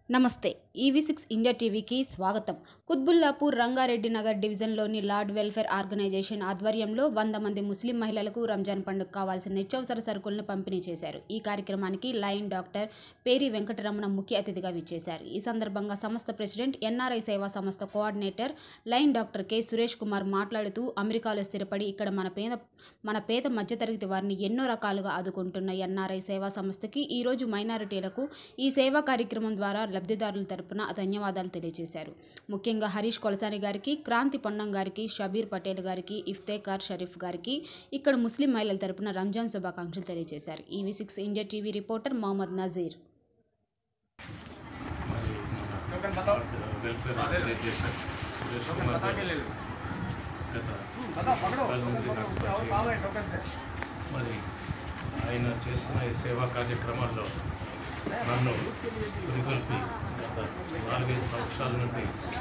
నమస్తే EV six India టీవీకి స్వాగతం కుత్బుల్లాపూర్ రంగారెడ్డి నగర్ డివిజన్లోని లార్డ్ వెల్ఫేర్ ఆర్గనైజేషన్ ఆధ్వర్యంలో వంద మంది ముస్లిం మహిళలకు రంజాన్ పండుగ కావాల్సిన నిత్యావసర సరుకులను పంపిణీ చేశారు ఈ కార్యక్రమానికి లయన్ డాక్టర్ పేరి వెంకటరమణ ముఖ్య అతిథిగా విచ్చేశారు ఈ సందర్భంగా సంస్థ president NRI Seva Samstha coordinator lion doctor K Suresh Kumar మాట్లాడుతూ అమెరికాలో స్థిరపడి ఇక్కడ మన పేద మన పేద మధ్యతరగతి వారిని ఎన్నో రకాలుగా ఆదుకుంటున్న ఎన్ఆర్ఐ సేవా సంస్థకి ఈరోజు మైనారిటీలకు ఈ సేవా కార్యక్రమం ద్వారా లబ్ధిదారుల తరపున ధన్యవాదాలు తెలియజేశారు ముఖ్యంగా హరీష్ కొలసాని గారికి క్రాంతి పొన్నం గారికి షబీర్ పటేల్ గారికి ఇఫ్తేకార్ షరీఫ్ గారికి ఇక్కడ ముస్లిం మహిళల తరపున రంజాన్ శుభాకాంక్షలు తెలియజేశారు EV six India TV reporter Mohammed Nazir మరి మన ward welfare organisation Suresh Kumar garu గత సంవత్సరాల నుంచి నాకు పరిచయం. మరి ఆయన చేస్తున్న ఈ సేవా కార్యక్రమాల్లో నన్ను పురిగొల్పి గత నాలుగైదు సంవత్సరాల నుండి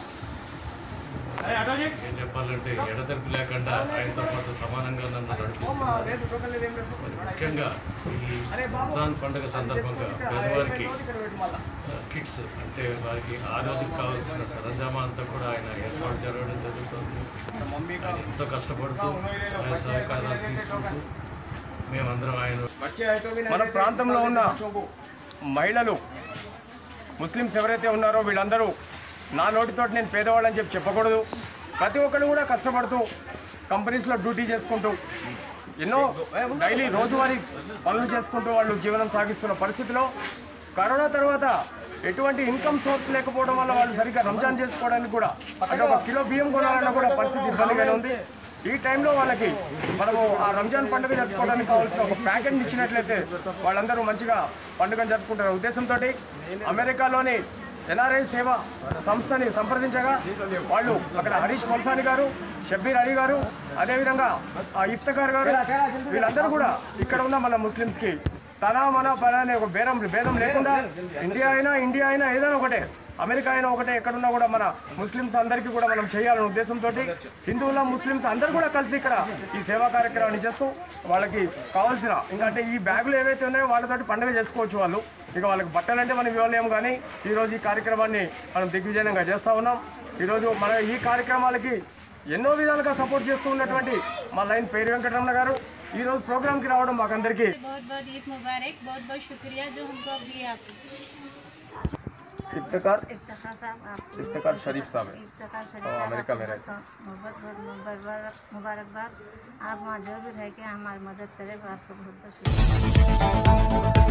ఏం చెప్పాలంటే ఎడతెరిపి లేకుండా ఆయనతో పాటు సమానంగా నన్ను నడిపిస్తున్నారు మరి ముఖ్యంగా ఈ రంజాన్ పండుగ సందర్భంగా పేదవారికి కిట్స్ అంటే వారికి ఆ రోజుకి కావాల్సిన సరంజామా అంతా కూడా ఆయన ఏర్పాటు జరగడం జరుగుతుంది ఆయన ఎంతో కష్టపడుతూ సహాయ సహకారాలు తీసుకుంటూ మేమందరం ఆయన మన ప్రాంతంలో ఉన్న మహిళలు ముస్లిమ్స్ ఎవరైతే ఉన్నారో వీళ్ళందరూ నా నోటితోటి నేను పేదవాళ్ళని చెప్పి చెప్పకూడదు ప్రతి ఒక్కరు కూడా కష్టపడుతూ కంపెనీస్లో డ్యూటీ చేసుకుంటూ ఎన్నో డైలీ రోజువారీ పనులు చేసుకుంటూ వాళ్ళు జీవనం సాగిస్తున్న పరిస్థితిలో కరోనా తర్వాత ఎటువంటి ఇన్కమ్ సోర్స్ లేకపోవడం వల్ల వాళ్ళు సరిగ్గా రంజాన్ చేసుకోవడానికి కూడా అంటే ఒక కిలో బియ్యం కొనాలన్నా కూడా పరిస్థితి ఇబ్బందిగానే ఉంది ఈ టైంలో వాళ్ళకి మనము ఆ రంజాన్ పండుగ జరుపుకోవడానికి కావాల్సిన ఒక ప్యాకెట్ ఇచ్చినట్లయితే వాళ్ళందరూ మంచిగా పండుగను జరుపుకుంటారు ఉద్దేశంతో అమెరికాలోని ఎన్ఆర్ఐ సేవ సంస్థని సంప్రదించగా వాళ్ళు అక్కడ హరీష్ కొల్సాని గారు షబ్బీర్ అలీ గారు అదేవిధంగా ఆ ఇఫ్తకార్ గారు వీళ్ళందరూ కూడా ఇక్కడ ఉన్న మన ముస్లిమ్స్కి తన మన పన అనే ఒక భేదం భేదం లేకుండా ఇండియా అయినా ఇండియా అయినా ఏదైనా ఒకటే అమెరికా అయినా ఒకటే ఎక్కడున్నా కూడా మన ముస్లిమ్స్ అందరికీ కూడా మనం చేయాలనే ఉద్దేశంతో హిందువుల ముస్లిమ్స్ అందరూ కూడా కలిసి ఇక్కడ ఈ సేవా కార్యక్రమాన్ని చేస్తూ వాళ్ళకి కావాల్సిన ఇంకా అంటే ఈ బ్యాగులు ఏవైతే ఉన్నాయో వాళ్ళతోటి పండుగ చేసుకోవచ్చు వాళ్ళు ఇక వాళ్ళకి బట్టలంటే మనం ఇవ్వలేము కానీ ఈరోజు ఈ కార్యక్రమాన్ని మనం దిగ్విజయంగా చేస్తూ ఉన్నాం ఈరోజు మన ఈ కార్యక్రమాలకి ఎన్నో విధాలుగా సపోర్ట్ చేస్తూ ఉన్నటువంటి మా లైన్ పేరు వెంకటరమణ గారు ఈ రోజు ప్రోగ్రామ్కి రావడం మాకందరికీ बहुत बहुत ईद मुबारक बहुत बहुत शुक्रिया जो हमको अब दिए आप इफ्तिकार इफ्तार साहब आप इफ्तिकार शरीफ साहब है इफ्तार हाँ, शरीफ साहब अमेरिका में आपको बहुत बहुत मुबारक मुबारकबाद आप वहाँ जो भी रह के हमारी मदद करें आपको बहुत बहुत शुक्रिया